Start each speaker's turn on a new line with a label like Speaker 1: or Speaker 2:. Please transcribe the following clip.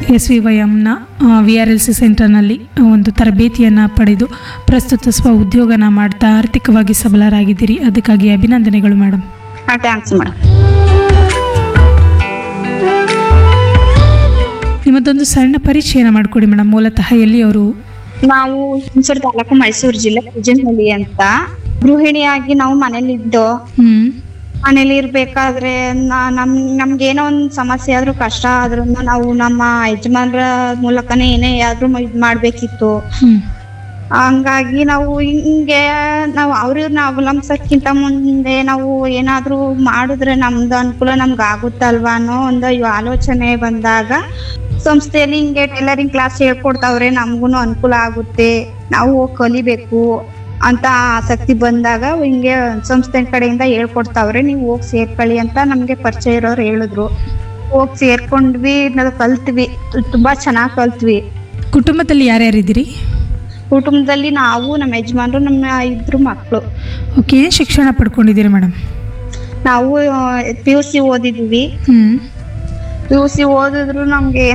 Speaker 1: S V Y ಎಮ್ನ V R L C ಸೆಂಟರ್ನಲ್ಲಿ ಒಂದು ತರಬೇತಿಯನ್ನು ಪಡೆದು ಪ್ರಸ್ತುತ ಸ್ವ ಉದ್ಯೋಗನ ಮಾಡ್ತಾ ಆರ್ಥಿಕವಾಗಿ ಸಬಲರಾಗಿದ್ದೀರಿ ಅದಕ್ಕಾಗಿ ಅಭಿನಂದನೆಗಳು ಮೇಡಮ್
Speaker 2: ಥ್ಯಾಂಕ್ಸ್ ಮೇಡಮ್
Speaker 1: ನಿಮ್ಮದೊಂದು ಸಣ್ಣ ಪರಿಚಯನ ಮಾಡಿಕೊಡಿ ಮೇಡಮ್ ಮೂಲತಃ ಎಲ್ಲಿಯವರು
Speaker 2: ನಾವು ಹುಣಸೂರು ತಾಲೂಕು ಮೈಸೂರು ಜಿಲ್ಲೆ ಕುಜನಹಳ್ಳಿ ಅಂತ ಗೃಹಿಣಿಯಾಗಿ ನಾವು ಮನೇಲಿದ್ದು
Speaker 1: ಹ್ಞೂ
Speaker 2: ಮನೇಲಿ ಇರ್ಬೇಕಾದ್ರೆ ನಾ- ನಮ್ ನಮ್ಗೇನೋ ಒಂದ್ ಸಮಸ್ಯೆ ಆದ್ರೂ ಕಷ್ಟ ಆದ್ರೂ ನಾವು ನಮ್ಮ ಯಜಮಾನ್ರ ಮೂಲಕನೇ ಏನೇ ಆದ್ರೂ ಇದ್ ಮಾಡ್ಬೇಕಿತ್ತು
Speaker 1: ಹ್ಞೂ
Speaker 2: ಹಂಗಾಗಿ ನಾವು ಹಿಂಗೆ ನಾವು ಅವ್ರನ್ನ ಅವಲಂಬಿಸೋಕ್ಕಿಂತ ಮುಂದೆ ನಾವು ಏನಾದ್ರೂ ಮಾಡಿದ್ರೆ ನಮ್ದು ಅನುಕೂಲ ನಮ್ಗೆ ಆಗುತ್ತಲ್ವಾ ಅನ್ನೋ ಒಂದು ಇವ್ ಆಲೋಚನೆ ಬಂದಾಗ ಸಂಸ್ಥೆಯಲ್ಲಿ ಹಿಂಗೆ ಟೈಲರಿಂಗ್ ಕ್ಲಾಸ್ ಹೇಳ್ಕೊಡ್ತಾವ್ರೆ ನಮ್ಗೂ ಅನುಕೂಲ ಆಗುತ್ತೆ ನಾವು ಹೋಗ್ ಕಲಿಬೇಕು ಅಂತ ಆಸಕ್ತಿ ಬಂದಾಗ ಹಿಂಗೆ ಸಂಸ್ಥೆ ಕಡೆಯಿಂದ ಹೇಳ್ಕೊಡ್ತಾವ್ರೆ ನೀವು ಹೋಗಿ ಸೇರ್ಕೊಳ್ಳಿ ಅಂತ ನಮ್ಗೆ ಪರಿಚಯ ಇರೋರು ಹೇಳಿದ್ರು ಹೋಗಿ ಸೇರ್ಕೊಂಡ್ವಿ ನಾವು ಕಲ್ತ್ವಿ ತುಂಬಾ ಚೆನ್ನಾಗಿ ಕಲ್ತ್ವಿ
Speaker 1: ಕುಟುಂಬದಲ್ಲಿ ಯಾರ್ಯಾರಿದ್ದೀರಿ
Speaker 2: ಕುಟುಂಬದಲ್ಲಿ ನಾವು ನಮ್ಮ ಯಜಮಾನ್ರು ನಮ್ಮ ಇಬ್ರು ಮಕ್ಕಳು
Speaker 1: ಓಕೆ ಏನು ಶಿಕ್ಷಣ ಪಡ್ಕೊಂಡಿದ್ದೀರಿ ಮೇಡಮ್
Speaker 2: ನಾವು ಪಿ ಯು ಸಿ ಓದಿದ್ವಿ
Speaker 1: ಹ್ಞೂ
Speaker 2: ಪಿ ಯು ಸಿ ಓದಿದ್ರು ನಮ್ಗೆ